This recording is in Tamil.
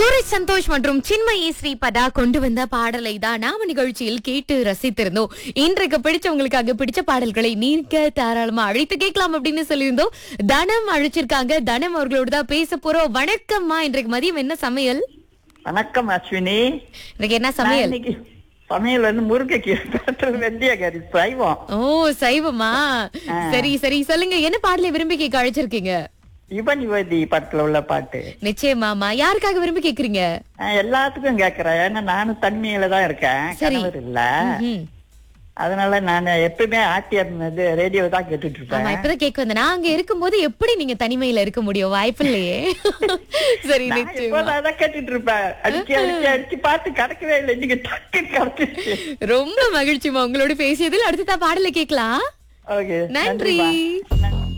சூரஜ் சந்தோஷ் மற்றும் சின்மயி ஸ்ரீபதா கொண்டு வந்த பாடலை தான் நாம நிகழ்ச்சியில் கேட்டு ரசித்திருந்தோம் இன்றைக்கு பிடிச்சவங்களுக்காக பிடிச்ச பாடல்களை நீங்க தாராளமா அழைத்து கேட்கலாம் அப்படின்னு சொல்லியிருந்தோம் தனம் அழைச்சிருக்காங்க தனம் அவர்களோட தான் பேச போறோம் வணக்கம்மா இன்றைக்கு மதியம் என்ன சமையல் வணக்கம் அஸ்வினி இன்றைக்கு என்ன நான் சமையல் இன்னைக்கு சமையல் வந்து முருங்கைக்கீரை வெந்தய கறி சைவம் ஓ சைவமா சரி சரி சொல்லுங்க என்ன பாடலை விரும்பி கேட்க அழைச்சிருக்கீங்க இவன் யுவதி படத்துல உள்ள பாட்டு நிச்சயமாமா யாருக்காக விரும்பி கேக்குறீங்க நான் எல்லாத்துக்கும் கேக்குறேன் ஏன்னா நானும் தனிமையில தான் இருக்கேன் சரி. கணவர் இல்ல ம்ஹும். அதனால நான் எப்பவுமே ஆட்டியர் இது ரேடியோ தான் கேட்டுட்டு இருப்பேன் ஆமா இப்பதான் கேட்க வந்தேன் நான் அங்க இருக்கும்போது எப்படி நீங்க தனிமையில இருக்க முடியும் வாய்ப்பு இல்லையே சரி நான் நிச்சயமா எப்போதும் அதான் கேட்டுட்டு இருப்பேன் அடிச்சு அடிச்சு அடிச்சு பார்த்து கிடைக்கவே இல்லை நீங்க டக்கு கிடைச்சிருச்சு ரொம்ப மகிழ்ச்சிமா உங்களோட பேசியதில் அடுத்த பாடல கேட்கலாம் ஓகே நன்றி நன்றி